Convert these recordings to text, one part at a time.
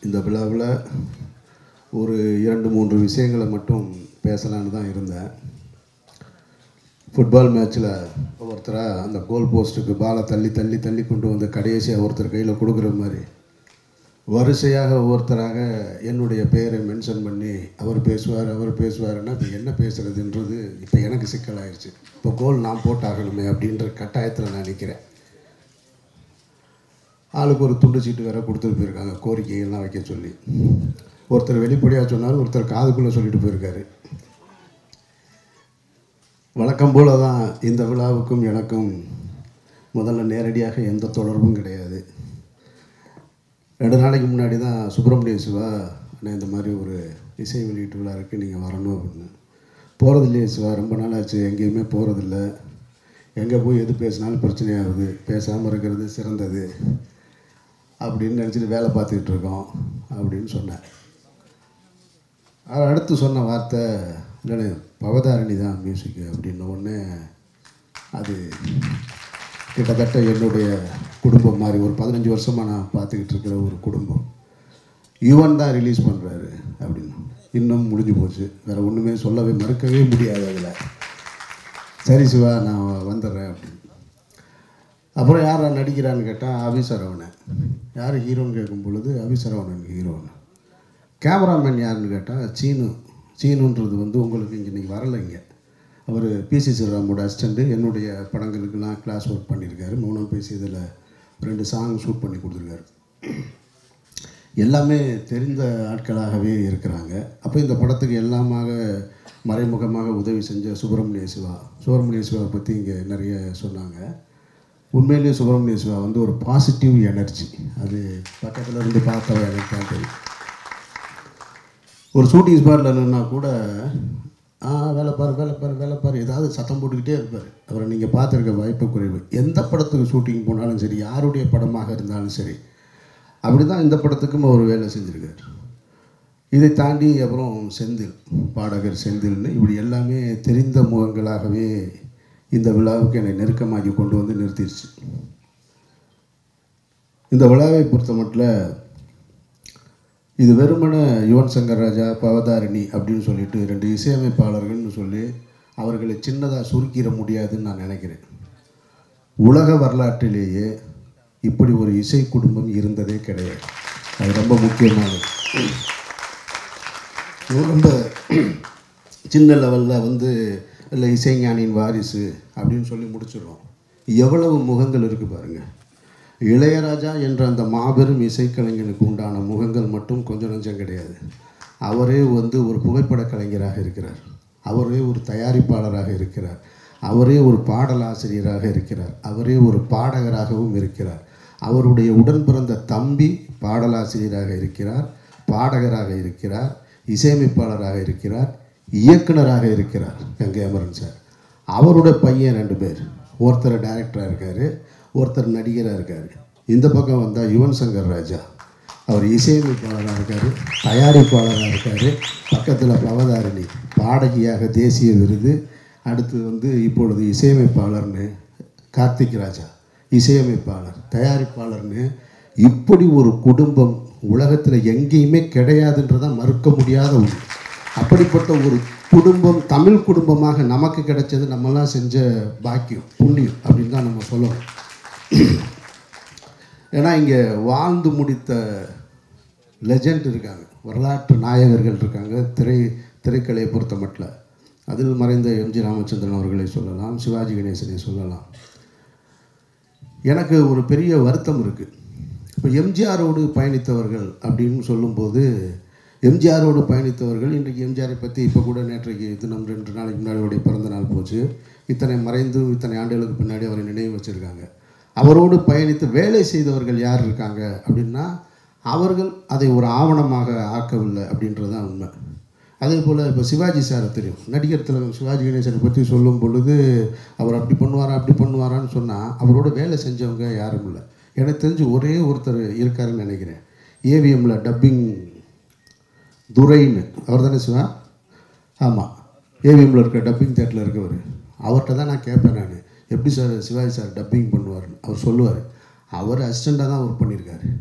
இந்த விழாவில் ஒரு இரண்டு மூன்று விஷயங்களை மட்டும் பேசலான்னு தான் இருந்தேன் ஃபுட்பால் மேட்ச்சில் ஒருத்தராக அந்த கோல் போஸ்ட்டுக்கு பாலை தள்ளி தள்ளி தள்ளி கொண்டு வந்து கடைசியாக ஒருத்தர் கையில் கொடுக்குற மாதிரி வரிசையாக ஒவ்வொருத்தராக என்னுடைய பெயரை மென்ஷன் பண்ணி அவர் பேசுவார் அவர் பேசுவாருன்னா இப்போ என்ன பேசுகிறதுன்றது இப்போ எனக்கு சிக்கலாயிருச்சு இப்போ கோல் நான் போட்டாகணுமே அப்படின்ற கட்டாயத்தில் நான் நிற்கிறேன் ஆளுக்கு ஒரு துண்டு சீட்டு வேற கொடுத்துட்டு போயிருக்காங்க கோரிக்கைகள்லாம் வைக்க சொல்லி ஒருத்தர் வெளிப்படையாக சொன்னார் ஒருத்தர் காதுக்குள்ளே சொல்லிட்டு போயிருக்காரு வழக்கம் போல தான் இந்த விழாவுக்கும் எனக்கும் முதல்ல நேரடியாக எந்த தொடர்பும் கிடையாது ரெண்டு நாளைக்கு முன்னாடி தான் சுப்பிரமணிய சிவா அண்ணா இந்த மாதிரி ஒரு இசை வெளியீட்டு விழா இருக்குது நீங்கள் வரணும் அப்படின்னு போகிறது இல்லையே சிவா ரொம்ப நாள் ஆச்சு எங்கேயுமே போகிறதில்ல எங்கே போய் எது பேசினாலும் பிரச்சனையாகுது பேசாமல் இருக்கிறது சிறந்தது அப்படின்னு நினச்சிட்டு வேலை பார்த்துக்கிட்டு இருக்கோம் அப்படின்னு சொன்னேன் அவர் அடுத்து சொன்ன வார்த்தை இல்லைண்ணே பவதாரணி தான் மியூசிக்கு அப்படின்ன உடனே அது கிட்டத்தட்ட என்னுடைய குடும்பம் மாதிரி ஒரு பதினஞ்சு வருஷமாக நான் பார்த்துக்கிட்டு இருக்கிற ஒரு குடும்பம் யுவன் தான் ரிலீஸ் பண்ணுறாரு அப்படின்னு இன்னும் முடிஞ்சு போச்சு வேறு ஒன்றுமே சொல்லவே மறுக்கவே முடியாது அதில் சரி சிவா நான் வந்துடுறேன் அப்படின்னு அப்புறம் யார் நடிக்கிறான்னு கேட்டால் அபிசரவணன் யார் ஹீரோன்னு கேட்கும் பொழுது அபிசரவணன் ஹீரோன்னு கேமராமேன் யாருன்னு கேட்டால் சீனு சீனுன்றது வந்து உங்களுக்கு இங்கே நீங்கள் வரலை இங்கே அவர் பிசி ஸ்ரீராமோட அசிஸ்டண்ட்டு என்னுடைய படங்களுக்கெல்லாம் கிளாஸ் ஒர்க் பண்ணியிருக்காரு மௌனம் பேசி இதில் ரெண்டு சாங் ஷூட் பண்ணி கொடுத்துருக்காரு எல்லாமே தெரிந்த ஆட்களாகவே இருக்கிறாங்க அப்போ இந்த படத்துக்கு எல்லாமாக மறைமுகமாக உதவி செஞ்ச சுப்பிரமணிய சிவா சுப்பிரமணிய சிவா பற்றி இங்கே நிறைய சொன்னாங்க உண்மையிலேயே சுப்பிரமணிய சிவா வந்து ஒரு பாசிட்டிவ் எனர்ஜி அது பக்கத்தில் இருந்து பார்த்தவ எனக்கு தான் தெரியும் ஒரு ஷூட்டிங் ஸ்பாட்டில் நின்னா கூட ஆ வேலை பாரு வேலை பாரு வேலை பாரு ஏதாவது சத்தம் போட்டுக்கிட்டே இருப்பார் அவரை நீங்கள் பார்த்துருக்க வாய்ப்பு குறைவு எந்த படத்துக்கு ஷூட்டிங் போனாலும் சரி யாருடைய படமாக இருந்தாலும் சரி அப்படி தான் இந்த படத்துக்கும் அவர் வேலை செஞ்சுருக்கார் இதை தாண்டி அப்புறம் செந்தில் பாடகர் செந்தில்னு இப்படி எல்லாமே தெரிந்த முகங்களாகவே இந்த விழாவுக்கு என்னை நெருக்கமாக்கி கொண்டு வந்து நிறுத்திடுச்சு இந்த விழாவை பொறுத்த மட்டும் இது வெறுமன யுவன் சங்கர் ராஜா பவதாரிணி அப்படின்னு சொல்லிட்டு ரெண்டு இசையமைப்பாளர்கள்னு சொல்லி அவர்களை சின்னதாக சுருக்கிட முடியாதுன்னு நான் நினைக்கிறேன் உலக வரலாற்றிலேயே இப்படி ஒரு இசை குடும்பம் இருந்ததே கிடையாது அது ரொம்ப முக்கியமானது இது ரொம்ப சின்ன லெவலில் வந்து இல்லை இசைஞானியின் வாரிசு அப்படின்னு சொல்லி முடிச்சிடுறோம் எவ்வளவு முகங்கள் இருக்குது பாருங்கள் இளையராஜா என்ற அந்த மாபெரும் இசைக்கலைஞனுக்கு உண்டான முகங்கள் மட்டும் கொஞ்சம் நஞ்சம் கிடையாது அவரே வந்து ஒரு புகைப்பட கலைஞராக இருக்கிறார் அவரே ஒரு தயாரிப்பாளராக இருக்கிறார் அவரே ஒரு பாடலாசிரியராக இருக்கிறார் அவரே ஒரு பாடகராகவும் இருக்கிறார் அவருடைய உடன் பிறந்த தம்பி பாடலாசிரியராக இருக்கிறார் பாடகராக இருக்கிறார் இசையமைப்பாளராக இருக்கிறார் இயக்குனராக இருக்கிறார் கங்கை அமரன் சார் அவரோட பையன் ரெண்டு பேர் ஒருத்தர் டைரக்டராக இருக்கார் ஒருத்தர் நடிகராக இருக்கார் இந்த பக்கம் வந்தால் யுவன் சங்கர் ராஜா அவர் இசையமைப்பாளராக இருக்கார் தயாரிப்பாளராக இருக்கார் பக்கத்தில் பவதாரணி பாடகியாக தேசிய விருது அடுத்து வந்து இப்பொழுது இசையமைப்பாளர்னு கார்த்திக் ராஜா இசையமைப்பாளர் தயாரிப்பாளர்னு இப்படி ஒரு குடும்பம் உலகத்தில் எங்கேயுமே கிடையாதுன்றதான் மறுக்க முடியாத ஒன்று அப்படிப்பட்ட ஒரு குடும்பம் தமிழ் குடும்பமாக நமக்கு கிடைச்சது நம்மலாம் செஞ்ச பாக்கியம் புண்ணியம் அப்படின்னு தான் நம்ம சொல்லணும் ஏன்னா இங்கே வாழ்ந்து முடித்த லெஜண்ட் இருக்காங்க வரலாற்று நாயகர்கள் இருக்காங்க திரை திரைக்கலையை பொறுத்த மட்டும் அதில் மறைந்த எம்ஜி ராமச்சந்திரன் அவர்களை சொல்லலாம் சிவாஜி கணேசனை சொல்லலாம் எனக்கு ஒரு பெரிய வருத்தம் இருக்குது இப்போ எம்ஜிஆரோடு பயணித்தவர்கள் அப்படின்னு சொல்லும்போது எம்ஜிஆரோடு பயணித்தவர்கள் இன்றைக்கு எம்ஜிஆரை பற்றி இப்போ கூட நேற்றைக்கு தினம் ரெண்டு நாளைக்கு முன்னாடி அவருடைய பிறந்த நாள் போச்சு இத்தனை மறைந்து இத்தனை ஆண்டுகளுக்கு பின்னாடி அவரை நினைவு வச்சுருக்காங்க அவரோடு பயணித்து வேலை செய்தவர்கள் யார் இருக்காங்க அப்படின்னா அவர்கள் அதை ஒரு ஆவணமாக ஆக்கவில்லை அப்படின்றது தான் உண்மை அதே போல் இப்போ சிவாஜி சாரை தெரியும் நடிகர் திலகம் சிவாஜி கணேசனை பற்றி சொல்லும் பொழுது அவர் அப்படி பண்ணுவாரா அப்படி பண்ணுவாரான்னு சொன்னால் அவரோட வேலை செஞ்சவங்க யாரும் இல்லை எனக்கு தெரிஞ்சு ஒரே ஒருத்தர் இருக்காருன்னு நினைக்கிறேன் ஏவிஎம்மில் டப்பிங் துரைன்னு அவர் தானே சிவா ஆமாம் ஏவிஎம்மில் இருக்க டப்பிங் தேட்டரில் இருக்கவர் அவர்கிட்ட தான் நான் கேட்பேன் நான் எப்படி சார் சிவாஜி சார் டப்பிங் பண்ணுவார்னு அவர் சொல்லுவார் அவர் அசிஸ்டண்ட்டாக தான் ஒர்க் பண்ணியிருக்காரு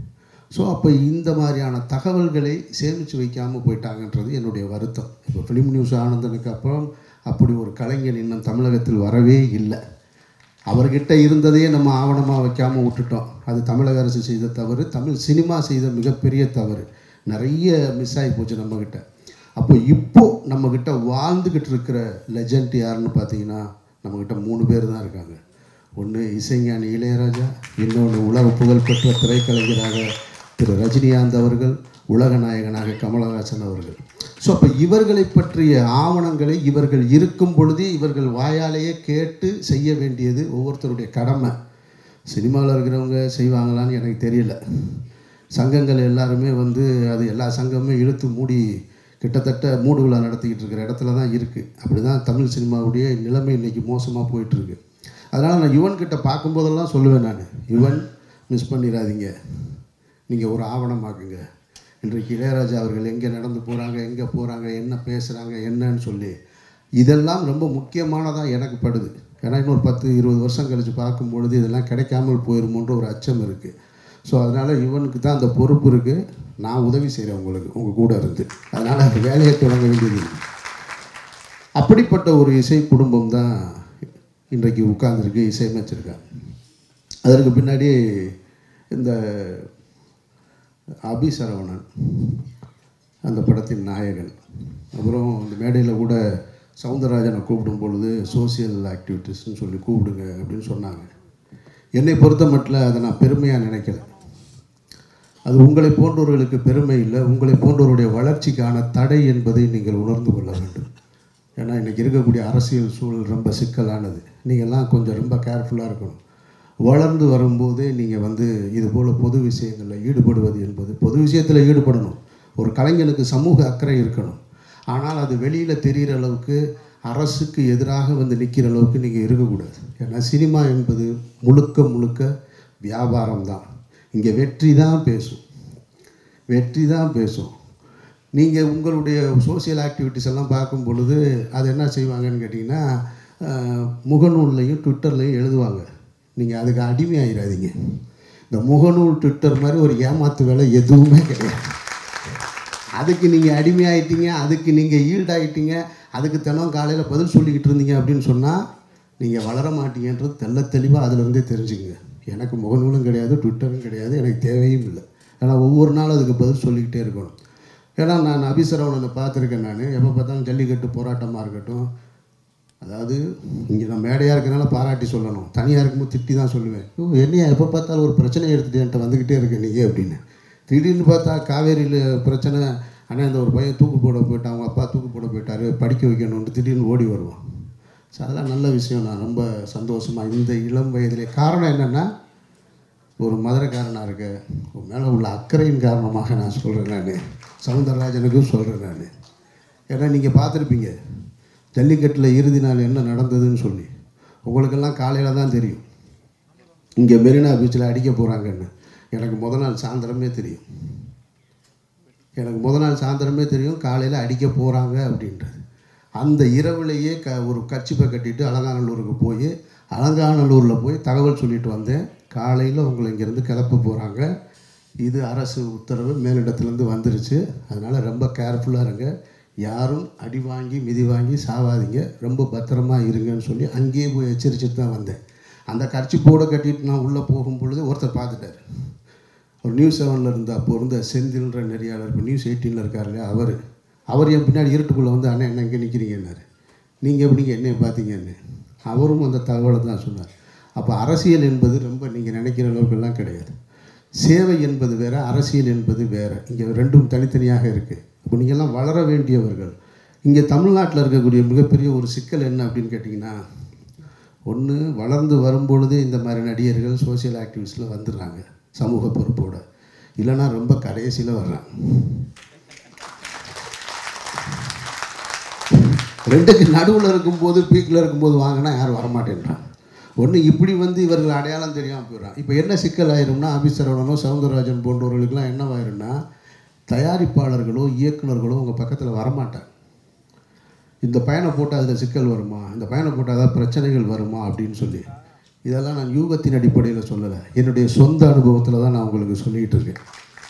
ஸோ அப்போ இந்த மாதிரியான தகவல்களை சேமித்து வைக்காமல் போயிட்டாங்கன்றது என்னுடைய வருத்தம் இப்போ ஃபிலிம் நியூஸ் ஆனந்தனுக்கு அப்புறம் அப்படி ஒரு கலைஞன் இன்னும் தமிழகத்தில் வரவே இல்லை அவர்கிட்ட இருந்ததையே நம்ம ஆவணமாக வைக்காமல் விட்டுட்டோம் அது தமிழக அரசு செய்த தவறு தமிழ் சினிமா செய்த மிகப்பெரிய தவறு நிறைய மிஸ் ஆகி போச்சு நம்மக்கிட்ட அப்போ இப்போ நம்மக்கிட்ட வாழ்ந்துக்கிட்டு இருக்கிற லெஜண்ட் யாருன்னு பார்த்தீங்கன்னா நம்மக்கிட்ட மூணு பேர் தான் இருக்காங்க ஒன்று இசைஞானி இளையராஜா இன்னொன்று உலக புகழ்பெற்ற திரைக்கலைஞராக திரு ரஜினிகாந்த் அவர்கள் உலக நாயகனாக கமலஹாசன் அவர்கள் ஸோ அப்போ இவர்களை பற்றிய ஆவணங்களை இவர்கள் இருக்கும் பொழுதே இவர்கள் வாயாலேயே கேட்டு செய்ய வேண்டியது ஒவ்வொருத்தருடைய கடமை சினிமாவில் இருக்கிறவங்க செய்வாங்களான்னு எனக்கு தெரியல சங்கங்கள் எல்லாருமே வந்து அது எல்லா சங்கமுமே இழுத்து மூடி கிட்டத்தட்ட மூடு விழா நடத்திக்கிட்டு இருக்கிற இடத்துல தான் இருக்குது அப்படி தான் தமிழ் சினிமாவுடைய நிலைமை இன்றைக்கி மோசமாக போயிட்டுருக்கு அதனால் நான் யுவன் கிட்ட பார்க்கும்போதெல்லாம் சொல்லுவேன் நான் யுவன் மிஸ் பண்ணிடாதீங்க நீங்கள் ஒரு ஆவணமாக்குங்க இன்றைக்கு இளையராஜா அவர்கள் எங்கே நடந்து போகிறாங்க எங்கே போகிறாங்க என்ன பேசுகிறாங்க என்னன்னு சொல்லி இதெல்லாம் ரொம்ப முக்கியமானதாக எனக்கு படுது ஏன்னா இன்னொரு பத்து இருபது வருஷம் கழித்து பார்க்கும்பொழுது இதெல்லாம் கிடைக்காமல் போயிருமோன்ற ஒரு அச்சம் இருக்குது ஸோ அதனால் இவனுக்கு தான் அந்த பொறுப்பு இருக்குது நான் உதவி செய்கிறேன் உங்களுக்கு உங்கள் கூட இருந்து அதனால் அந்த வேலையை தொடங்க வேண்டியது இல்லை. அப்படிப்பட்ட ஒரு இசை குடும்பம் தான் இன்றைக்கு உட்கார்ந்துருக்கு இசையமைச்சிருக்காங்க அதற்கு பின்னாடி இந்த அபி சரவணன் அந்த படத்தின் நாயகன் அப்புறம் இந்த மேடையில் கூட சவுந்தரராஜனை கூப்பிடும் பொழுது சோசியல் ஆக்டிவிட்டீஸ்னு சொல்லி கூப்பிடுங்க அப்படின்னு சொன்னாங்க என்னை பொறுத்த மட்டும் அதை நான் பெருமையாக நினைக்கல அது உங்களை போன்றவர்களுக்கு பெருமை இல்லை உங்களை போன்றவருடைய வளர்ச்சிக்கான தடை என்பதை நீங்கள் உணர்ந்து கொள்ள வேண்டும் ஏன்னா இன்றைக்கி இருக்கக்கூடிய அரசியல் சூழல் ரொம்ப சிக்கலானது நீங்கள்லாம் கொஞ்சம் ரொம்ப கேர்ஃபுல்லாக இருக்கணும் வளர்ந்து வரும்போதே நீங்கள் வந்து இது போல் பொது விஷயங்களில் ஈடுபடுவது என்பது பொது விஷயத்தில் ஈடுபடணும் ஒரு கலைஞனுக்கு சமூக அக்கறை இருக்கணும் ஆனால் அது வெளியில் தெரிகிற அளவுக்கு அரசுக்கு எதிராக வந்து நிற்கிற அளவுக்கு நீங்கள் இருக்கக்கூடாது ஏன்னா சினிமா என்பது முழுக்க முழுக்க வியாபாரம் தான் இங்கே வெற்றி தான் பேசும் வெற்றி தான் பேசும் நீங்கள் உங்களுடைய சோஷியல் ஆக்டிவிட்டிஸ் எல்லாம் பார்க்கும் பொழுது அது என்ன செய்வாங்கன்னு கேட்டிங்கன்னா அஹ், முகநூல்லையும் ட்விட்டர்லையும் எழுதுவாங்க நீங்கள் அதுக்கு அடிமையாயிடாதீங்க இந்த முகநூல் ட்விட்டர் மாதிரி ஒரு ஏமாத்து வேலை எதுவுமே கிடையாது அதுக்கு நீங்கள் அடிமையாயிட்டீங்க அதுக்கு நீங்கள் ஈல்டாயிட்டீங்க அதுக்கு தினம் காலையில் பதில் சொல்லிக்கிட்டு இருந்தீங்க அப்படின்னு சொன்னால் நீங்கள் வளர மாட்டீங்கன்றது தெள்ள தெளிவாக அதிலிருந்தே தெரிஞ்சுங்க எனக்கு முகநூலும் கிடையாது ட்விட்டரும் கிடையாது எனக்கு தேவையும் இல்லை ஏன்னா ஒவ்வொரு நாளும் அதுக்கு பதில் சொல்லிக்கிட்டே இருக்கணும் ஏன்னா நான் அபிசரவணனை பார்த்துருக்கேன் நான் எப்போ பார்த்தாலும் ஜல்லிக்கட்டு போராட்டமாக இருக்கட்டும் அதாவது இங்கே நான் மேடையாக இருக்கனால பாராட்டி சொல்லணும் தனியாக இருக்கும்போது திட்டி தான் சொல்லுவேன் ஓ என்னையா எப்போ பார்த்தாலும் ஒரு பிரச்சனையை எடுத்துகிட்டு என்கிட்ட வந்துக்கிட்டே இருக்கு நீங்கள் அப்படின்னு திடீர்னு பார்த்தா காவேரியில் பிரச்சனை ஆனால் இந்த ஒரு பையன் தூக்கு போட போயிட்டான் அவங்க அப்பா தூக்கு போட போயிட்டாரு படிக்க வைக்கணும்னு திடீர்னு ஓடி வருவான் ஸோ அதெல்லாம் நல்ல விஷயம் நான் ரொம்ப சந்தோஷமாக இந்த இளம் வயதிலே காரணம் என்னென்னா ஒரு மதுரைக்காரனாக இருக்க உன் மேலே உள்ள அக்கறையின் காரணமாக நான் சொல்கிறேன் நான் சவுந்தரராஜனுக்கும் சொல்கிறேன் நான் ஏன்னா நீங்கள் பார்த்துருப்பீங்க ஜல்லிக்கட்டில் இறுதி நாள் என்ன நடந்ததுன்னு சொல்லி உங்களுக்கெல்லாம் காலையில் தான் தெரியும் இங்கே மெரினா பீச்சில் அடிக்க போகிறாங்கன்னு எனக்கு முத நாள் சாயந்தரமே தெரியும் எனக்கு முத நாள் சாயந்தரமே தெரியும் காலையில் அடிக்க போகிறாங்க அப்படின்றது அந்த இரவுலேயே க ஒரு கச்சிப்பை கட்டிட்டு அலங்காநல்லூருக்கு போய் அலங்காநல்லூரில் போய் தகவல் சொல்லிட்டு வந்தேன் காலையில் உங்களை இங்கேருந்து கிளப்ப போகிறாங்க இது அரசு உத்தரவு மேலிடத்துலேருந்து வந்துருச்சு அதனால் ரொம்ப கேர்ஃபுல்லாக இருங்க யாரும் அடி வாங்கி மிதி வாங்கி சாவாதீங்க ரொம்ப பத்திரமா இருங்கன்னு சொல்லி அங்கேயே போய் எச்சரிச்சுட்டு தான் வந்தேன் அந்த கர்ச்சிப்போட கட்டிட்டு நான் உள்ளே போகும் பொழுது ஒருத்தர் பார்த்துட்டார் ஒரு நியூஸ் செவனில் இருந்த அப்போ இருந்த செந்தில்ன்ற நெறியாளர் இப்போ நியூஸ் எயிட்டீனில் இருக்கார் இல்லையா அவர் அவர் என் பின்னாடி இருட்டுக்குள்ளே வந்து அண்ணன் என்ன இங்கே நிற்கிறீங்கன்னாரு நீங்கள் எப்படிங்க என்னைய பார்த்தீங்கன்னு அவரும் அந்த தகவலை தான் சொன்னார் அப்போ அரசியல் என்பது ரொம்ப நீங்கள் நினைக்கிற அளவுக்குலாம் கிடையாது சேவை என்பது வேற அரசியல் என்பது வேற இங்கே ரெண்டும் தனித்தனியாக இருக்குது இப்போ நீங்கள்லாம் வளர வேண்டியவர்கள் இங்கே தமிழ்நாட்டில் இருக்கக்கூடிய மிகப்பெரிய ஒரு சிக்கல் என்ன அப்படின்னு கேட்டிங்கன்னா ஒன்று வளர்ந்து வரும்பொழுதே இந்த மாதிரி நடிகர்கள் சோஷியல் ஆக்டிவிஸ்டில் வந்துடுறாங்க சமூக பொறுப்போட இல்லைன்னா ரொம்ப கடைசியில் வர்றாங்க ரெண்டுக்கு நடுவில் இருக்கும்போது பீக்கில் இருக்கும்போது வாங்கினா யாரும் வரமாட்டேன்றாங்க ஒன்று இப்படி வந்து இவர்கள் அடையாளம் தெரியாமல் போயிடுறான் இப்போ என்ன சிக்கல் ஆயிரும்னா அபிசரவணனோ சவுந்தரராஜன் போன்றவர்களுக்கெல்லாம் என்னவாயிரும்னா தயாரிப்பாளர்களோ இயக்குனர்களோ உங்கள் பக்கத்தில் வரமாட்டாங்க இந்த பயணம் போட்டால் அதில் சிக்கல் வருமா இந்த பயணம் போட்டால் ஏதாவது பிரச்சனைகள் வருமா அப்படின்னு சொல்லி இதெல்லாம் நான் யூகத்தின் அடிப்படையில் சொல்லலை என்னுடைய சொந்த அனுபவத்தில் தான் நான் உங்களுக்கு சொல்லிகிட்டு இருக்கேன்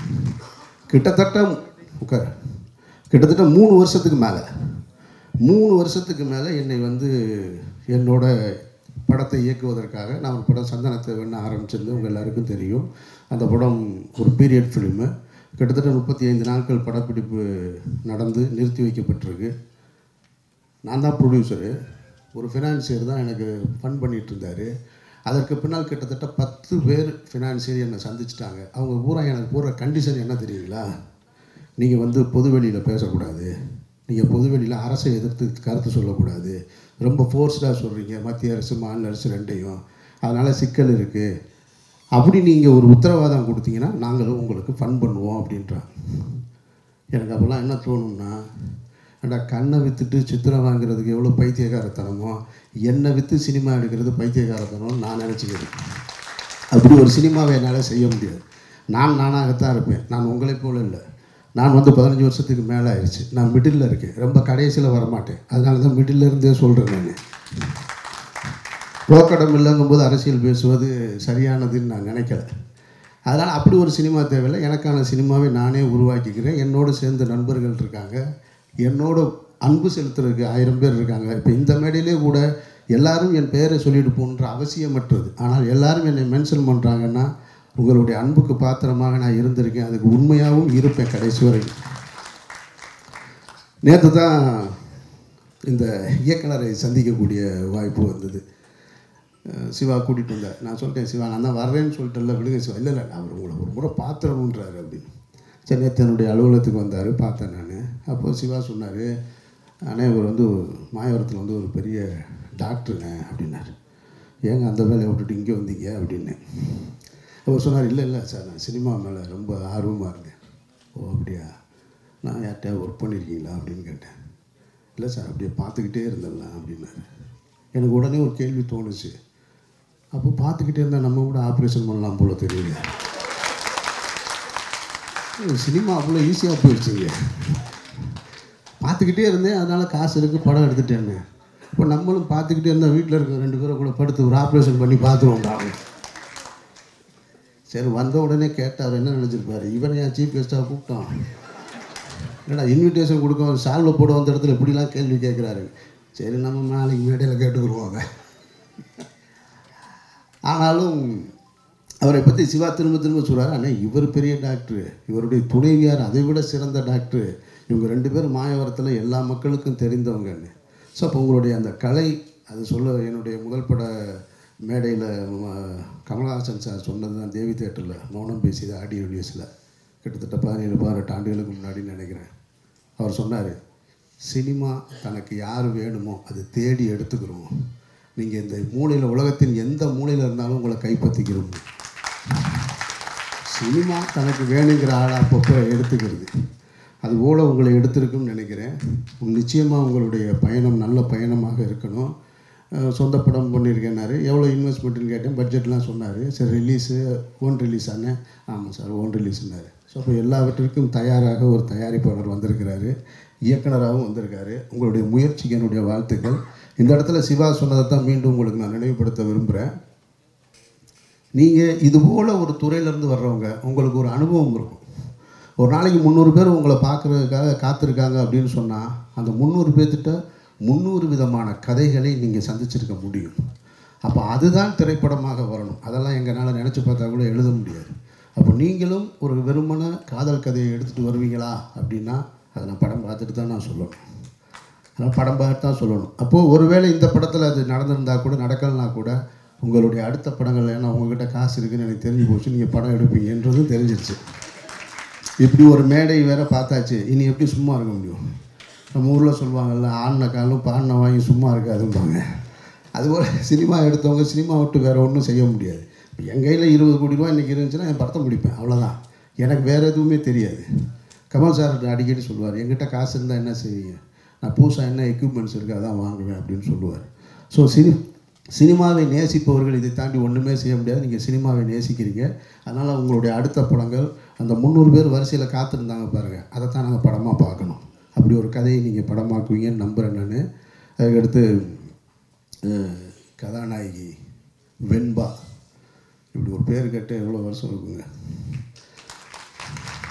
கிட்டத்தட்ட உட்கார் கிட்டத்தட்ட மூணு வருஷத்துக்கு மேலே மூணு வருஷத்துக்கு மேலே என்னை வந்து என்னோட படத்தை இயக்குவதற்காக நான் ஒரு படம் சந்தனத்தை வேணா ஆரம்பிச்சிருந்தேன் உங்கள் எல்லாருக்கும் தெரியும் அந்த படம் ஒரு பீரியட் ஃபிலிமு கிட்டத்தட்ட முப்பத்தி ஐந்து நாட்கள் படப்பிடிப்பு நடந்து நிறுத்தி வைக்கப்பட்டிருக்கு நான் தான் ப்ரொடியூசரு ஒரு ஃபினான்சியர் தான் எனக்கு ஃபண்ட் பண்ணிகிட்டு இருந்தார் அதற்கு பின்னால் கிட்டத்தட்ட பத்து பேர் ஃபினான்சியர் என்னை சந்திச்சிட்டாங்க அவங்க பூரா எனக்கு போடுற கண்டிஷன் என்ன தெரியுங்களா நீங்கள் வந்து பொதுவெளியில் பேசக்கூடாது நீங்கள் பொதுவெளியில் அரசை எதிர்த்து கருத்து சொல்லக்கூடாது ரொம்ப ஃபோர்ஸ்டாக சொல்கிறீங்க மத்திய அரசு மாநில அரசு ரெண்டையும் அதனால் சிக்கல் இருக்குது அப்படி நீங்கள் ஒரு உத்தரவாதம் கொடுத்தீங்கன்னா நாங்களும் உங்களுக்கு ஃபண்ட் பண்ணுவோம் அப்படின்றாங்க எனக்கு அப்போல்லாம் என்ன தோணும்னா ஏண்டா கண்ணை விற்றுட்டு சித்திரம் வாங்குறதுக்கு எவ்வளோ பைத்தியகாரத்தனமோ என்னை விற்று சினிமா எடுக்கிறது பைத்தியகாரத்தனம்னு நான் நினச்சிக்கிறேன் அப்படி ஒரு சினிமாவை என்னால் செய்ய முடியாது நான் நானாகத்தான் இருப்பேன் நான் உங்களைப் போல இல்லை நான் வந்து பதினஞ்சு வருஷத்துக்கு மேலே ஆயிடுச்சு நான் மிடில் இருக்கேன் ரொம்ப கடைசியில் வரமாட்டேன் அதனால தான் மிடில் இருந்தே சொல்கிறேன் நான் போக்கடம் இல்லைங்கும்போது அரசியல் பேசுவது சரியானதுன்னு நான் நினைக்கல அதனால் அப்படி ஒரு சினிமா தேவையில்லை எனக்கான சினிமாவை நானே உருவாக்கிக்கிறேன் என்னோடு சேர்ந்த நண்பர்கள் இருக்காங்க என்னோட அன்பு செலுத்துறதுக்கு ஆயிரம் பேர் இருக்காங்க இப்போ இந்த மேடையிலே கூட எல்லாரும் என் பெயரை சொல்லிட்டு போகணுன்ற அவசியமற்றது ஆனால் எல்லாரும் என்னை மென்ஷன் பண்ணுறாங்கன்னா உங்களுடைய அன்புக்கு பாத்திரமாக நான் இருந்திருக்கேன் அதுக்கு உண்மையாகவும் இருப்பேன் கடைசி வரைக்கும் நேற்று தான் இந்த இயக்குனரை சந்திக்கக்கூடிய வாய்ப்பு வந்தது அஹ் சிவா கூட்டிகிட்டு வந்தார் நான் சொல்லிட்டேன் சிவா நான் தான் வர்றேன்னு சொல்லிட்டேன்ல விடுங்க சிவா இல்லை இல்லை நான் அவர் உங்களை ஒரு முறை பாத்திரம்ன்றாரு அப்படின்னு சரி நேற்று என்னுடைய அலுவலகத்துக்கு வந்தார் பார்த்தேன் நான் அப்போது சிவா சொன்னார் அண்ணே இவர் வந்து மாயவரத்தில் வந்து ஒரு பெரிய டாக்டருங்க அப்படின்னாரு ஏங்க அந்த வேலையை விட்டுட்டு இங்கே வந்தீங்க அப்படின்னு அவர் சொன்னார் இல்லை இல்லை சார் நான் சினிமா மேலே ரொம்ப ஆர்வமாக இருந்தேன் ஓ அப்படியா நான் யார்கிட்டயா ஒர்க் பண்ணியிருக்கீங்களா அப்படின்னு கேட்டேன் இல்லை சார் அப்படியே பார்த்துக்கிட்டே இருந்துடலாம் அப்படின்னாரு எனக்கு உடனே ஒரு கேள்வி தோணுச்சு அப்போ பார்த்துக்கிட்டே இருந்தால் நம்ம கூட ஆப்ரேஷன் பண்ணலாம் போல தெரியல சினிமா அவ்வளோ ஈஸியாக போயிடுச்சுங்க பார்த்துக்கிட்டே இருந்தேன் அதனால் காசு இருக்குது படம் எடுத்துட்டேன்னு இப்போ நம்மளும் பார்த்துக்கிட்டே இருந்தால் வீட்டில் இருக்க ரெண்டு பேரை கூட படுத்து ஒரு ஆப்ரேஷன் பண்ணி பார்த்துருவோம் அவங்க சரி வந்த உடனே கேட்டார் என்ன நினச்சிருப்பாரு இவனை என் சீஃப் கெஸ்ட்டாக கூப்பிட்டான் என்னடா இன்விடேஷன் கொடுக்க சால்வை போட வந்த இடத்துல இப்படிலாம் கேள்வி கேட்குறாரு சரி நம்ம நாளைக்கு மேடையில் கேட்டுக்குருவோம் அதை ஆனாலும் அவரை பற்றி சிவா திரும்ப திரும்ப சொல்கிறார் ஆனால் இவர் பெரிய டாக்டரு இவருடைய துணைவியார் அதை விட சிறந்த டாக்டரு இவங்க ரெண்டு பேரும் மாயவரத்தில் எல்லா மக்களுக்கும் தெரிந்தவங்கன்னு ஸோ அப்போ உங்களுடைய அந்த கலை அது சொல்ல என்னுடைய முதல் பட மேடையில் கமலஹாசன் சார் சொன்னது தான் தேவி தேட்டரில் மௌனம் பேசியது ஆடியோ வீடியோஸில் கிட்டத்தட்ட பதினேழு பதினெட்டு ஆண்டுகளுக்கு முன்னாடின்னு நினைக்கிறேன் அவர் சொன்னார் சினிமா தனக்கு யார் வேணுமோ அது தேடி எடுத்துக்கிறோம் நீங்கள் இந்த மூலையில் உலகத்தின் எந்த மூலையில் இருந்தாலும் உங்களை கைப்பற்றிக்கிறோம் சினிமா தனக்கு வேணுங்கிற ஆளை அப்பப்போ எடுத்துக்கிறது அதுபோல் உங்களை எடுத்திருக்குன்னு நினைக்கிறேன் நிச்சயமாக உங்களுடைய பயணம் நல்ல பயணமாக இருக்கணும் அஹ் சொந்த படம் பண்ணியிருக்கேன்னாரு எவ்வளோ இன்வெஸ்ட்மெண்ட்டுன்னு கேட்டேன் பட்ஜெட்லாம் சொன்னார் சரி ரிலீஸு ஓன் ரிலீஸ் ஆனே ஆமாம் சார் ஓன் ரிலீஸ்னாரு ஸோ அப்போ எல்லாவற்றிற்கும் தயாராக ஒரு தயாரிப்பாளர் வந்திருக்கிறாரு இயக்குனராகவும் வந்திருக்காரு உங்களுடைய முயற்சிக்கு என்னுடைய வாழ்த்துக்கள் இந்த இடத்துல சிவா சொன்னதை தான் மீண்டும் உங்களுக்கு நான் நினைவுபடுத்த விரும்புகிறேன் நீங்கள் இதுபோல் ஒரு துறையிலேருந்து வர்றவங்க உங்களுக்கு ஒரு அனுபவம் இருக்கும் ஒரு நாளைக்கு முந்நூறு பேர் உங்களை பார்க்குறதுக்காக காத்திருக்காங்க அப்படின்னு சொன்னால் அந்த முந்நூறு பேர்த்திட்ட முந்நூறு விதமான கதைகளை நீங்கள் சந்திச்சிருக்க முடியும் அப்போ அதுதான் திரைப்படமாக வரணும் அதெல்லாம் எங்களால் நினச்சி பார்த்தா கூட எழுத முடியாது அப்போ நீங்களும் ஒரு வெறுமன காதல் கதையை எடுத்துகிட்டு வருவீங்களா அப்படின்னா அதை நான் படம் பார்த்துட்டு தான் நான் சொல்லணும் அதனால் படம் பார்த்து தான் சொல்லணும் அப்போது ஒருவேளை இந்த படத்தில் அது நடந்திருந்தா கூட நடக்கலைனா கூட உங்களுடைய அடுத்த படங்கள் ஏன்னா உங்ககிட்ட காசு இருக்குன்னு எனக்கு தெரிஞ்சு போச்சு நீங்கள் படம் எடுப்பீங்கன்றதும் தெரிஞ்சிருச்சு இப்படி ஒரு மேடை வேற பார்த்தாச்சு இனி எப்படி சும்மா இருக்க முடியும் நம்ம ஊரில் சொல்லுவாங்கல்ல ஆடின காலும் பாடின வாங்கி சும்மா இருக்காதும்பாங்க அதுபோல் சினிமா எடுத்தவங்க சினிமா விட்டு வேறு ஒன்றும் செய்ய முடியாது இப்போ என் கையில் இருபது கோடி ரூபா இன்றைக்கி இருந்துச்சுன்னா என் படத்தை முடிப்பேன் அவ்வளோதான் எனக்கு வேறு எதுவுமே தெரியாது கமல் சார் அடிக்கடி சொல்லுவார் என்கிட்ட காசு இருந்தால் என்ன செய்வீங்க நான் புதுசாக என்ன எக்யூப்மெண்ட்ஸ் இருக்குது அதான் வாங்குவேன் அப்படின்னு சொல்லுவார் ஸோ சினி சினிமாவை நேசிப்பவர்கள் இதை தாண்டி ஒன்றுமே செய்ய முடியாது நீங்கள் சினிமாவை நேசிக்கிறீங்க அதனால் உங்களுடைய அடுத்த படங்கள் அந்த முந்நூறு பேர் வரிசையில் காத்திருந்தாங்க பாருங்கள் அதை தான் நாங்கள் படமாக பார்க்கணும் அப்படி ஒரு கதையை நீங்கள் படமாக்குவீங்கன்னு நம்புகிறேன் நான் அதுக்கடுத்து அஹ், கதாநாயகி வெண்பா இப்படி ஒரு பேர் கேட்டு எவ்வளோ வருஷம் இருக்குங்க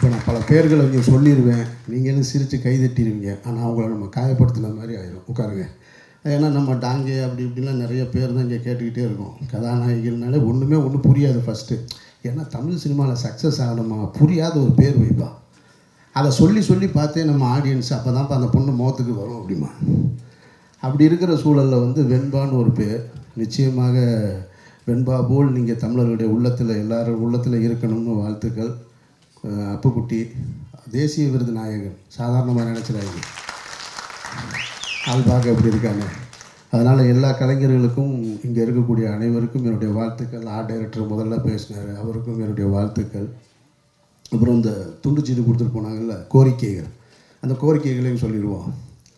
நான் பல பேர்களை இங்கே சொல்லிடுவேன் நீங்களும் சிரித்து கைதட்டிடுவீங்க ஆனால் அவங்கள நம்ம காயப்படுத்தின மாதிரி ஆயிரும் உட்காருங்க ஏன்னா நம்ம டாங்கே அப்படி இப்படிலாம் நிறைய பேர் தான் இங்கே கேட்டுக்கிட்டே இருக்கோம் கதாநாயகிகள்னாலே ஒன்றுமே ஒன்றும் புரியாது ஃபஸ்ட்டு ஏன்னா தமிழ் சினிமாவில் சக்ஸஸ் ஆகணுமா புரியாத ஒரு பேர் வைப்பா அதை சொல்லி சொல்லி பார்த்தே நம்ம ஆடியன்ஸ் அப்போ தான் அந்த பொண்ணு முகத்துக்கு வரும் அப்படிமா அப்படி இருக்கிற சூழலில் வந்து வெண்பான்னு ஒரு பேர் நிச்சயமாக வெண்பா போல் நீங்கள் தமிழர்களுடைய உள்ளத்தில் எல்லாரும் உள்ளத்தில் இருக்கணும்னு வாழ்த்துக்கள் அஹ் அப்புக்குட்டி தேசிய விருது நாயகன் சாதாரணமாக நினச்சிடாங்க ஆள் பார்க்க எப்படி இருக்காங்க அதனால் எல்லா கலைஞர்களுக்கும் இங்கே இருக்கக்கூடிய அனைவருக்கும் என்னுடைய வாழ்த்துக்கள் ஆர்ட் டைரக்டர் முதல்ல பேசினார் அவருக்கும் என்னுடைய வாழ்த்துக்கள் அப்புறம் இந்த துண்டு சீட்டு கொடுத்துட்டு போனாங்கல்ல கோரிக்கைகள் அந்த கோரிக்கைகளையும் சொல்லிடுவோம்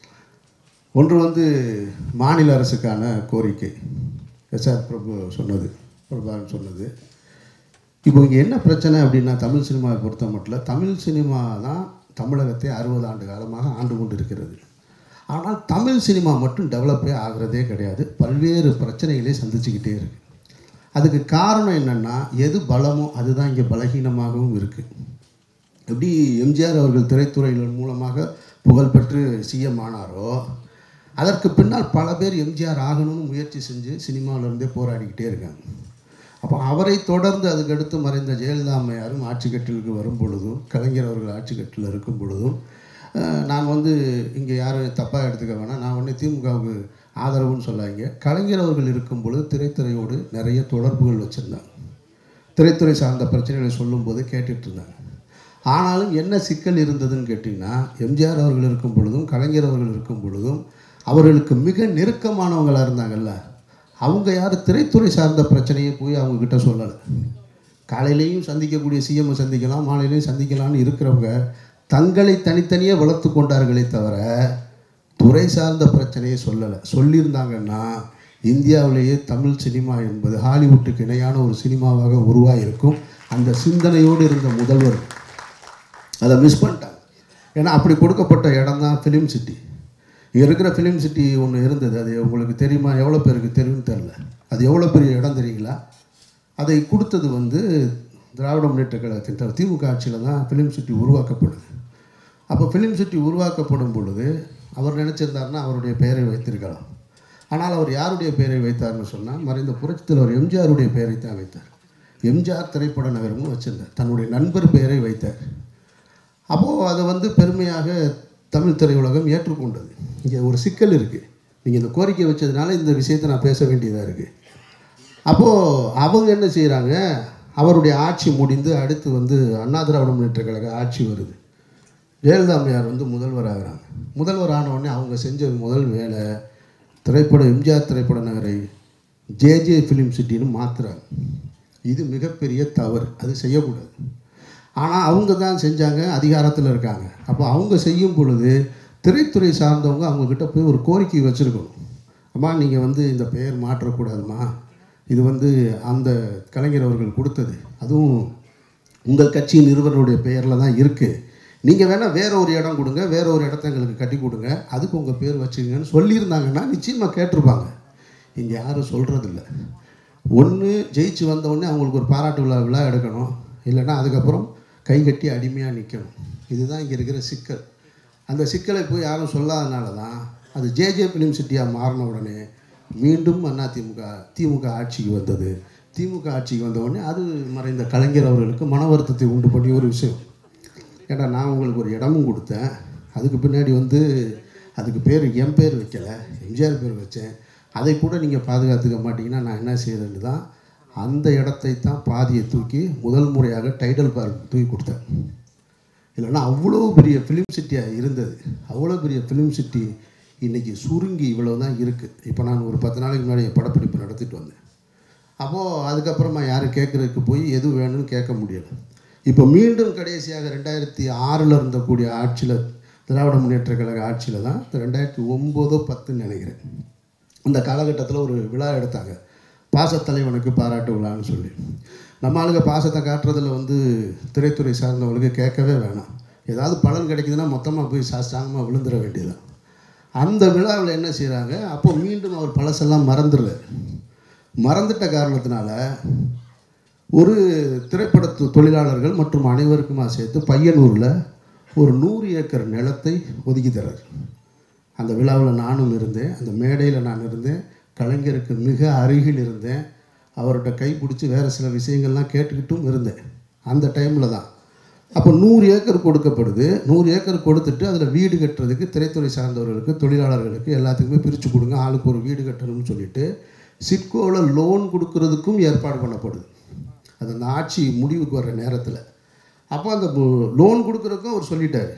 ஒன்று வந்து மாநில அரசுக்கான கோரிக்கை எஸ்ஆர் பிரபு சொன்னது பிரபாகரன் சொன்னது இப்போ இங்கே என்ன பிரச்சனை அப்படின்னா தமிழ் சினிமாவை பொறுத்த மட்டும் தமிழ் சினிமா தான் தமிழகத்தை அறுபது ஆண்டு காலமாக ஆண்டு கொண்டு இருக்கிறது ஆனால் தமிழ் சினிமா மட்டும் டெவலப்பே ஆகிறதே கிடையாது பல்வேறு பிரச்சனைகளை சந்திச்சுக்கிட்டே இருக்கு அதுக்கு காரணம் என்னென்னா எது பலமோ அதுதான் இங்கே பலகீனமாகவும் இருக்குது எப்படி எம்ஜிஆர் அவர்கள் திரைத்துறைகள் மூலமாக புகழ்பெற்று சிஎம் ஆனாரோ அதற்கு பின்னால் பல பேர் எம்ஜிஆர் ஆகணும்னு முயற்சி செஞ்சு சினிமாவிலேருந்தே போராடிக்கிட்டே இருக்காங்க அப்போ அவரை தொடர்ந்து அதுக்கடுத்து மறைந்த ஜெயலலிதா அம்மையாரும் ஆட்சி கட்டிலுக்கு வரும் பொழுதும் கலைஞர் அவர்கள் ஆட்சி கட்டில் இருக்கும் பொழுதும் அஹ், நான் வந்து இங்கே யாரும் தப்பாக எடுத்துக்க வேணாம் நான் ஒன்று திமுகவுக்கு ஆதரவுன்னு சொல்லாங்க கலைஞர் அவர்கள் இருக்கும் பொழுது திரைத்துறையோடு நிறைய தொடர்புகள் வச்சுருந்தாங்க திரைத்துறை சார்ந்த பிரச்சனைகளை சொல்லும்போது கேட்டுட்டு இருந்தாங்க ஆனாலும் என்ன சிக்கல் இருந்ததுன்னு கேட்டிங்கன்னா எம்ஜிஆர் அவர்கள் இருக்கும் பொழுதும் கலைஞர் அவர்கள் இருக்கும் பொழுதும் அவர்களுக்கு மிக நெருக்கமானவங்களாக இருந்தாங்கல்ல அவங்க யாரும் திரைத்துறை சார்ந்த பிரச்சனையை போய் அவங்கக்கிட்ட சொல்லலை காலையிலையும் சந்திக்கக்கூடிய சிஎம் சந்திக்கலாம் மாலையிலையும் சந்திக்கலாம்னு இருக்கிறவங்க தங்களை தனித்தனியே வளர்த்து கொண்டார்களே தவிர துறை சார்ந்த பிரச்சனையை சொல்லலை சொல்லியிருந்தாங்கன்னா இந்தியாவிலேயே தமிழ் சினிமா என்பது ஹாலிவுட்டுக்கு இணையான ஒரு சினிமாவாக உருவாகியிருக்கும் அந்த சிந்தனையோடு இருந்த முதல்வர் அதை மிஸ் பண்ணிட்டாங்க ஏன்னா அப்படி கொடுக்கப்பட்ட இடம் தான் ஃபிலிம் சிட்டி இங்கே இருக்கிற ஃபிலிம் சிட்டி ஒன்று இருந்தது அது உங்களுக்கு தெரியுமா எவ்வளோ பேருக்கு தெரியும்னு தெரில அது எவ்வளோ பெரிய இடம் தெரியுங்களா அதை கொடுத்தது வந்து திராவிட முன்னேற்ற கழகத்தின் த- திமுக ஆட்சியில் தான் ஃபிலிம் சிட்டி உருவாக்கப்படுது அப்போ ஃபிலிம் சிட்டி உருவாக்கப்படும் பொழுது அவர் நினச்சிருந்தாருன்னா அவருடைய பெயரை வைத்திருக்கலாம் ஆனால் அவர் யாருடைய பெயரை வைத்தார்னு சொன்னால் மறைந்த புரட்சித் தலைவர் எம்ஜிஆருடைய பெயரை தான் வைத்தார் எம்ஜிஆர் திரைப்பட நகரம்னு வச்சிருந்தார் தன்னுடைய நண்பர் பெயரை வைத்தார் அப்போது அதை வந்து பெருமையாக தமிழ் திரையுலகம் ஏற்றுக்கொண்டது இங்கே ஒரு சிக்கல் இருக்குது நீங்கள் இந்த கோரிக்கை வச்சதுனால இந்த விஷயத்தை நான் பேச வேண்டியதாக இருக்குது அப்போது அவங்க என்ன செய்கிறாங்க அவருடைய ஆட்சி முடிந்து அடுத்து வந்து அண்ணா திராவிட முன்னேற்ற கழக ஆட்சி வருது ஜெயலலிதா அம்மையார் வந்து முதல்வர் ஆகிறாங்க முதல்வர் ஆன உடனே அவங்க செஞ்ச முதல் வேலை திரைப்பட எம்ஜிஆர் திரைப்பட நகரை ஜேஜே ஃபிலிம் சிட்டின்னு மாற்றுறாங்க இது மிகப்பெரிய தவறு அது செய்யக்கூடாது ஆனால் அவங்க தான் செஞ்சாங்க அதிகாரத்தில் இருக்காங்க அப்போ அவங்க செய்யும் பொழுது திரைத்துறை சார்ந்தவங்க அவங்கக்கிட்ட போய் ஒரு கோரிக்கை வச்சுருக்கணும் அம்மா நீங்கள் வந்து இந்த பெயர் மாற்றக்கூடாதும்மா இது வந்து அந்த கலைஞர் அவர்கள் கொடுத்தது அதுவும் உங்கள் கட்சி நிறுவனருடைய பெயரில் தான் இருக்குது நீங்கள் வேணால் வேற ஒரு இடம் கொடுங்க வேற ஒரு இடத்த எங்களுக்கு கட்டி கொடுங்க அதுக்கு உங்கள் பேர் வச்சுக்கங்கன்னு சொல்லியிருந்தாங்கன்னா நிச்சயமாக கேட்டிருப்பாங்க இங்கே யாரும் சொல்கிறதில்ல ஒன்று ஜெயிச்சு வந்த உடனே அவங்களுக்கு ஒரு பாராட்டு விழா விழா எடுக்கணும் இல்லைன்னா அதுக்கப்புறம் கை கட்டி அடிமையாக நிற்கணும் இதுதான் இங்கே இருக்கிற சிக்கல் அந்த சிக்கலை போய் யாரும் சொல்லாதனால தான் அது ஜேஜே ஃபிலிம் சிட்டியாக மாறின உடனே மீண்டும் அண்ணா திமுக திமுக ஆட்சிக்கு வந்தது திமுக ஆட்சிக்கு வந்த உடனே அது மறைந்த கலைஞர் அவர்களுக்கு மன வருத்தத்தை உண்டு பண்ணி ஒரு விஷயம் ஏன்னா நான் உங்களுக்கு ஒரு இடமும் கொடுத்தேன் அதுக்கு பின்னாடி வந்து அதுக்கு பேர் என் பேர் வைக்கலை எம்ஜிஆர் பேர் வச்சேன் அதை கூட நீங்கள் பாதுகாத்துக்க மாட்டீங்கன்னா நான் என்ன செய்யறேன்னு தான் அந்த இடத்தை தான் பாதியை தூக்கி முதல் முறையாக டைடல் பார்க் தூக்கி கொடுத்தேன் இல்லைன்னா அவ்வளோ பெரிய ஃபிலிம் சிட்டியாக இருந்தது அவ்வளோ பெரிய ஃபிலிம் சிட்டி இன்றைக்கி சுருங்கி இவ்வளோ தான் இருக்குது இப்போ நான் ஒரு பத்து நாளைக்கு முன்னாடி என் படப்பிடிப்பு நடத்திட்டு வந்தேன் அப்போது அதுக்கப்புறமா யாரும் கேட்குறதுக்கு போய் எது வேணும்னு கேட்க முடியலை இப்போ மீண்டும் கடைசியாக ரெண்டாயிரத்தி ஆறில் இருந்தக்கூடிய ஆட்சியில் திராவிட முன்னேற்ற கழக ஆட்சியில் தான் ரெண்டாயிரத்தி ஒம்போதோ பத்துன்னு நினைக்கிறேன் அந்த காலகட்டத்தில் ஒரு விழா எடுத்தாங்க பாசத்தலைவனுக்கு பாராட்டு விழான்னு சொல்லி நம்ம ஆளுங்க பாசத்தை காட்டுறதுல வந்து திரைத்துறை சார்ந்தவங்களுக்கு கேட்கவே வேணாம் ஏதாவது பலன் கிடைக்குதுன்னா மொத்தமாக போய் சாஸ்தாங்கமாக விழுந்துட வேண்டியதுதான் அந்த விழாவில் என்ன செய்கிறாங்க அப்போ மீண்டும் அவர் பழசெல்லாம் மறந்துடுறாரு மறந்துட்ட காரணத்தினால ஒரு திரைப்படத்து தொழிலாளர்கள் மற்றும் அனைவருக்குமா சேர்த்து பையனூரில் ஒரு நூறு ஏக்கர் நிலத்தை ஒதுக்கி தர்றார் அந்த விழாவில் நானும் இருந்தேன் அந்த மேடையில் நான் இருந்தேன் கலைஞருக்கு மிக அருகில் இருந்தேன் அவர்கிட்ட கை பிடிச்சி வேறு சில விஷயங்கள்லாம் கேட்டுக்கிட்டும் இருந்தேன் அந்த டைமில் தான் அப்போ நூறு ஏக்கர் கொடுக்கப்படுது நூறு ஏக்கர் கொடுத்துட்டு அதில் வீடு கட்டுறதுக்கு திரைத்துறை சார்ந்தவர்களுக்கு தொழிலாளர்களுக்கு எல்லாத்துக்குமே பிரித்து கொடுங்க ஆளுக்கு ஒரு வீடு கட்டணும்னு சொல்லிட்டு சிட்கோவில் லோன் கொடுக்கறதுக்கும் ஏற்பாடு பண்ணப்படுது அது அந்த ஆட்சி முடிவுக்கு வர்ற நேரத்தில் அப்போ அந்த லோன் கொடுக்குறதுக்கும் அவர் சொல்லிட்டார்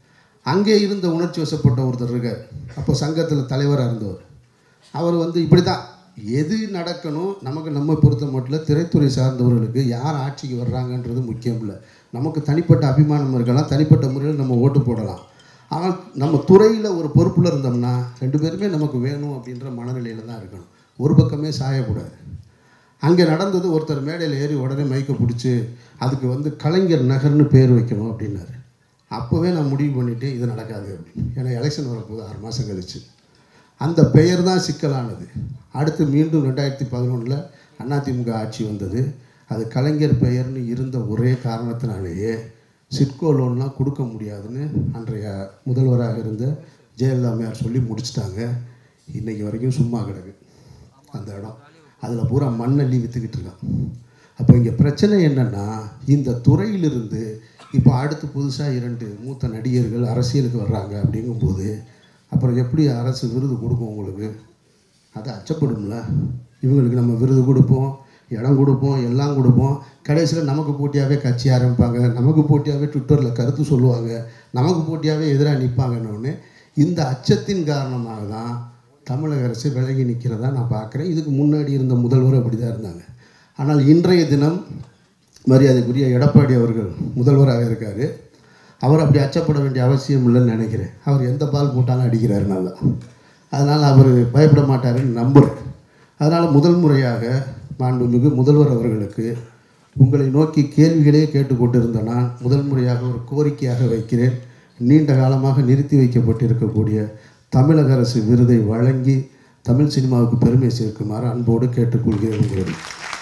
அங்கே இருந்த உணர்ச்சி வசப்பட்ட ஒருத்தர் இருக்கார் அப்போ சங்கத்தில் தலைவராக இருந்தவர் அவர் வந்து இப்படி தான் எது நடக்கணும் நமக்கு நம்ம பொறுத்த மட்டும் திரைத்துறை சார்ந்தவர்களுக்கு யார் ஆட்சிக்கு வர்றாங்கன்றது முக்கியம் இல்லை நமக்கு தனிப்பட்ட அபிமானம் இருக்கலாம் தனிப்பட்ட முறையில் நம்ம ஓட்டு போடலாம் ஆனால் நம்ம துறையில் ஒரு பொறுப்பில் இருந்தோம்னா ரெண்டு பேருமே நமக்கு வேணும் அப்படின்ற மனநிலையில் தான் இருக்கணும் ஒரு பக்கமே சாயக்கூடாது அங்கே நடந்தது ஒருத்தர் மேடையில் ஏறி உடனே மைக்கை பிடிச்சி அதுக்கு வந்து கலைஞர் நகர்னு பேர் வைக்கணும் அப்படின்னாரு அப்போவே நான் முடிவு பண்ணிவிட்டு இது நடக்காது அப்படின்னு ஏன்னா எலெக்ஷன் வரப்போகுது ஆறு மாதம் கழிச்சு அந்த பெயர் தான் சிக்கலானது அடுத்து மீண்டும் ரெண்டாயிரத்தி பதினொன்றில் அதிமுக ஆட்சி வந்தது அது கலைஞர் பெயர்னு இருந்த ஒரே காரணத்தினாலேயே சிட்கோ லோன்லாம் கொடுக்க முடியாதுன்னு அன்றைய முதல்வராக இருந்த ஜெயலலிதா அம்மையார் சொல்லி முடிச்சிட்டாங்க இன்றைக்கி வரைக்கும் சும்மா கிடக்கு அந்த இடம் அதில் பூரா மண்ணள்ளி விற்றுக்கிட்டு இருக்கான் அப்போ இங்கே பிரச்சனை என்னென்னா இந்த துறையிலிருந்து இப்போ அடுத்து புதுசாக இரண்டு மூத்த நடிகர்கள் அரசியலுக்கு வர்றாங்க அப்படிங்கும்போது அப்புறம் எப்படி அரசு விருது கொடுக்கும் உங்களுக்கு அது அச்சப்படும்ல இவங்களுக்கு நம்ம விருது கொடுப்போம் இடம் கொடுப்போம் எல்லாம் கொடுப்போம் கடைசியில் நமக்கு போட்டியாகவே கட்சி ஆரம்பிப்பாங்க நமக்கு போட்டியாகவே ட்விட்டரில் கருத்து சொல்லுவாங்க நமக்கு போட்டியாகவே எதிராக நிற்பாங்கன்னு இந்த அச்சத்தின் காரணமாக தான் தமிழக அரசு விலகி நிற்கிறதா நான் பார்க்குறேன் இதுக்கு முன்னாடி இருந்த முதல்வர் அப்படி தான் இருந்தாங்க ஆனால் இன்றைய தினம் மரியாதைக்குரிய எடப்பாடி அவர்கள் முதல்வராக இருக்கார் அவர் அப்படி அச்சப்பட வேண்டிய அவசியம் இல்லைன்னு நினைக்கிறேன் அவர் எந்த பால் போட்டாலும் அடிக்கிறாரு நல்லா அதனால் அவர் பயப்பட மாட்டாருன்னு நம்புகிறேன் அதனால் முதல் முறையாக மாண்புமிகு முதல்வர் அவர்களுக்கு உங்களை நோக்கி கேள்விகளே கேட்டுக்கொண்டிருந்த நான் முதல் முறையாக ஒரு கோரிக்கையாக வைக்கிறேன் நீண்ட காலமாக நிறுத்தி வைக்கப்பட்டிருக்கக்கூடிய தமிழக அரசு விருதை வழங்கி தமிழ் சினிமாவுக்கு பெருமை சேர்க்குமாறு அன்போடு கேட்டுக்கொள்கிறேன் உங்களுடன்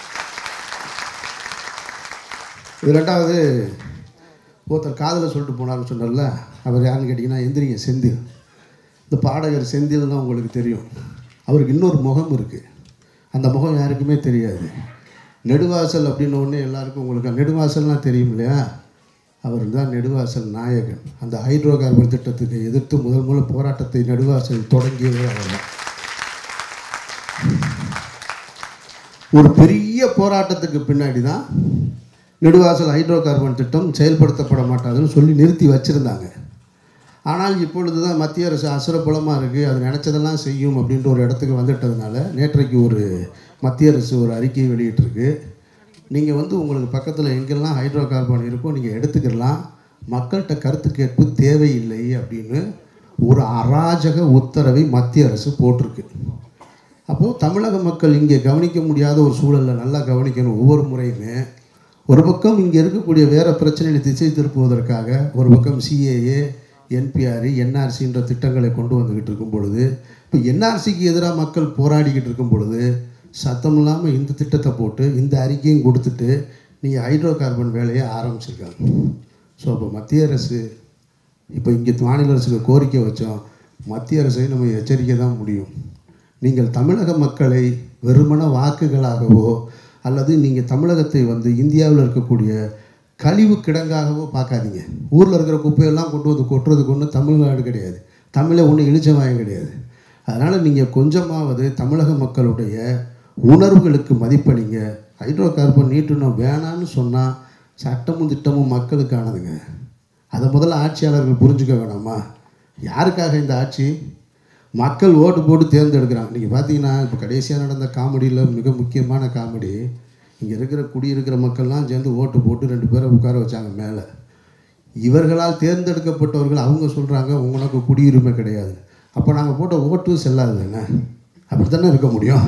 இது ரெண்டாவது ஒருத்தர் காதில் சொல்லிட்டு போனார்னு சொன்னார்ல அவர் யாருன்னு கேட்டிங்கன்னா எந்திரிங்க செந்தில் இந்த பாடகர் செந்தில் தான் உங்களுக்கு தெரியும் அவருக்கு இன்னொரு முகம் இருக்குது அந்த முகம் யாருக்குமே தெரியாது நெடுவாசல் அப்படின்னு ஒன்று எல்லாருக்கும் உங்களுக்கு நெடுவாசல்னால் தெரியும் இல்லையா அவர் தான் நெடுவாசல் நாயகன் அந்த ஹைட்ரோ கார்பன் திட்டத்துக்கு எதிர்த்து முதல் முதல் போராட்டத்தை நெடுவாசல் தொடங்கியவர் அவர் தான் ஒரு பெரிய போராட்டத்துக்கு பின்னாடி தான் நெடுவாசல் ஹைட்ரோ கார்பன் திட்டம் செயல்படுத்தப்பட மாட்டாதுன்னு சொல்லி நிறுத்தி வச்சுருந்தாங்க ஆனால் இப்பொழுது தான் மத்திய அரசு அசுரப்புலமாக இருக்குது அது நினச்சதெல்லாம் செய்யும் அப்படின்ற ஒரு இடத்துக்கு வந்துட்டதுனால நேற்றைக்கு ஒரு மத்திய அரசு ஒரு அறிக்கையை வெளியிட்டிருக்கு நீங்கள் வந்து உங்களுக்கு பக்கத்தில் எங்கெல்லாம் ஹைட்ரோ கார்பன் இருக்கோ நீங்கள் எடுத்துக்கலாம் மக்கள்கிட்ட கருத்து கேட்பு தேவையில்லை அப்படின்னு ஒரு அராஜக உத்தரவை மத்திய அரசு போட்டிருக்கு அப்போது தமிழக மக்கள் இங்கே கவனிக்க முடியாத ஒரு சூழலில் நல்லா கவனிக்கணும் ஒவ்வொரு முறையுமே ஒரு பக்கம் இங்கே இருக்கக்கூடிய வேறு பிரச்சனைகளை திசை திருப்புவதற்காக ஒரு பக்கம் சிஏஏ என்பிஆர் என்ஆர்சின்ற திட்டங்களை கொண்டு வந்துக்கிட்டு இருக்கும் பொழுது இப்போ என்ஆர்சிக்கு எதிராக மக்கள் போராடிக்கிட்டு இருக்கும் பொழுது சத்தம் இல்லாமல் இந்த திட்டத்தை போட்டு இந்த அறிக்கையும் கொடுத்துட்டு நீங்கள் ஹைட்ரோ கார்பன் வேலையை ஆரம்பிச்சிருக்காங்க ஸோ அப்போ மத்திய அரசு இப்போ இங்கே மாநில அரசுக்கு கோரிக்கை வச்சோம் மத்திய அரசை நம்ம எச்சரிக்கை தான் முடியும் நீங்கள் தமிழக மக்களை வெறுமன வாக்குகளாகவோ அல்லது நீங்கள் தமிழகத்தை வந்து இந்தியாவில் இருக்கக்கூடிய கழிவு கிடங்காகவோ பார்க்காதீங்க ஊரில் இருக்கிற குப்பையெல்லாம் கொண்டு வந்து கொட்டுறதுக்கு ஒன்றும் தமிழ்நாடு கிடையாது தமிழை ஒன்றும் இழிச்சமாயம் கிடையாது அதனால் நீங்கள் கொஞ்சமாவது தமிழக மக்களுடைய உணர்வுகளுக்கு மதிப்பளிங்க ஹைட்ரோ கார்பன் நீட்டணும் வேணான்னு சொன்னால் சட்டமும் திட்டமும் மக்களுக்கானதுங்க அதை முதல்ல ஆட்சியாளர்கள் புரிஞ்சுக்க வேணாமா யாருக்காக இந்த ஆட்சி மக்கள் ஓட்டு போட்டு தேர்ந்தெடுக்கிறாங்க நீங்கள் பார்த்தீங்கன்னா இப்போ கடைசியாக நடந்த காமெடியில் மிக முக்கியமான காமெடி இங்கே இருக்கிற குடியிருக்கிற மக்கள்லாம் சேர்ந்து ஓட்டு போட்டு ரெண்டு பேரை உட்கார வச்சாங்க மேலே இவர்களால் தேர்ந்தெடுக்கப்பட்டவர்கள் அவங்க சொல்கிறாங்க உங்களுக்கு குடியுரிமை கிடையாது அப்போ நாங்கள் போட்ட ஓட்டு செல்லாது தானே அப்படி தானே இருக்க முடியும்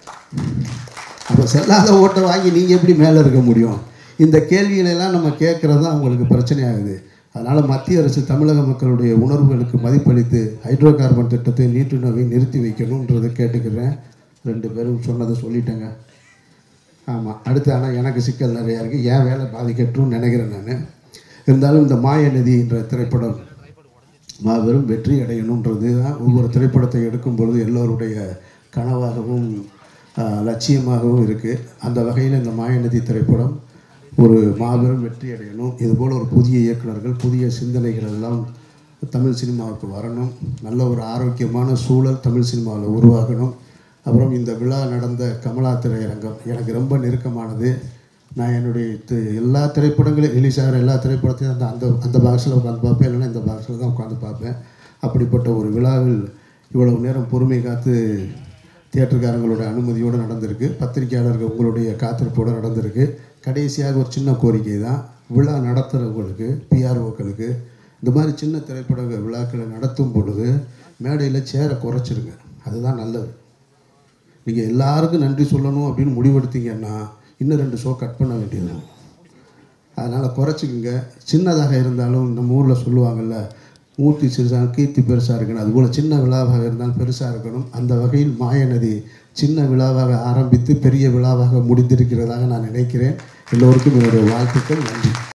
அப்போ செல்லாத ஓட்டை வாங்கி நீங்கள் எப்படி மேலே இருக்க முடியும் இந்த கேள்விகளெல்லாம் நம்ம கேட்குறது தான் அவங்களுக்கு பிரச்சனையாகுது அதனால் மத்திய அரசு தமிழக மக்களுடைய உணர்வுகளுக்கு மதிப்பளித்து ஹைட்ரோ கார்பன் திட்டத்தை நீட்டுணவை நிறுத்தி வைக்கணுன்றதை கேட்டுக்கிறேன் ரெண்டு பேரும் சொன்னதை சொல்லிட்டேங்க ஆமாம் அடுத்து ஆனால் எனக்கு சிக்கல் நிறையா இருக்குது என் வேலை பாதிக்கட்டும்னு நினைக்கிறேன் நான் இருந்தாலும் இந்த மாயநதி என்ற திரைப்படம் மாபெரும் வெற்றி அடையணுன்றது தான் ஒவ்வொரு திரைப்படத்தை எடுக்கும் பொழுது எல்லோருடைய கனவாகவும் ஆஹ், லட்சியமாகவும் இருக்குது அந்த வகையில் இந்த மாயநதி திரைப்படம் ஒரு மாபெரும் வெற்றி அடையணும் இதுபோல் ஒரு புதிய இயக்குனர்கள் புதிய சிந்தனைகள் எல்லாம் தமிழ் சினிமாவுக்கு வரணும் நல்ல ஒரு ஆரோக்கியமான சூழல் தமிழ் சினிமாவில் உருவாகணும் அப்புறம் இந்த விழா நடந்த கமலா திரையரங்கம் எனக்கு ரொம்ப நெருக்கமானது நான் என்னுடைய தி- எல்லா திரைப்படங்களும் ரிலீஸ் ஆகிற எல்லா திரைப்படத்தையும் அந்த அந்த அந்த பாக்ஸில் உட்காந்து பார்ப்பேன் இல்லைன்னா இந்த பாக்ஸில் தான் உட்காந்து பார்ப்பேன் அப்படிப்பட்ட ஒரு விழாவில் இவ்வளவு நேரம் பொறுமை காத்து தியேட்டருக்காரங்களோட அனுமதியோடு நடந்திருக்கு பத்திரிகையாளர்கள் உங்களுடைய காத்திருப்போடு நடந்திருக்கு கடைசியாக ஒரு சின்ன கோரிக்கை தான் விழா நடத்துகிறவங்களுக்கு பிஆர்ஓக்களுக்கு இந்த மாதிரி சின்ன திரைப்பட விழாக்களை நடத்தும் பொழுது மேடையில் சேரை குறைச்சிருங்க அதுதான் நல்லது நீங்கள் எல்லாருக்கும் நன்றி சொல்லணும் அப்படின்னு முடிவெடுத்தீங்கன்னா இன்னும் ரெண்டு ஷோ கட் பண்ண வேண்டியது அதனால் குறைச்சிக்கங்க சின்னதாக இருந்தாலும் நம்ம ஊரில் சொல்லுவாங்கல்ல மூர்த்தி சிறுசாக கீர்த்தி பெருசாக இருக்கணும் அதுபோல் சின்ன விழாவாக இருந்தாலும் பெருசாக இருக்கணும் அந்த வகையில் மாயநதி சின்ன விழாவாக ஆரம்பித்து பெரிய விழாவாக முடிந்திருக்கிறதாக நான் நினைக்கிறேன் எல்லோருக்கும் என்னுடைய வாழ்த்துக்கள் நன்றி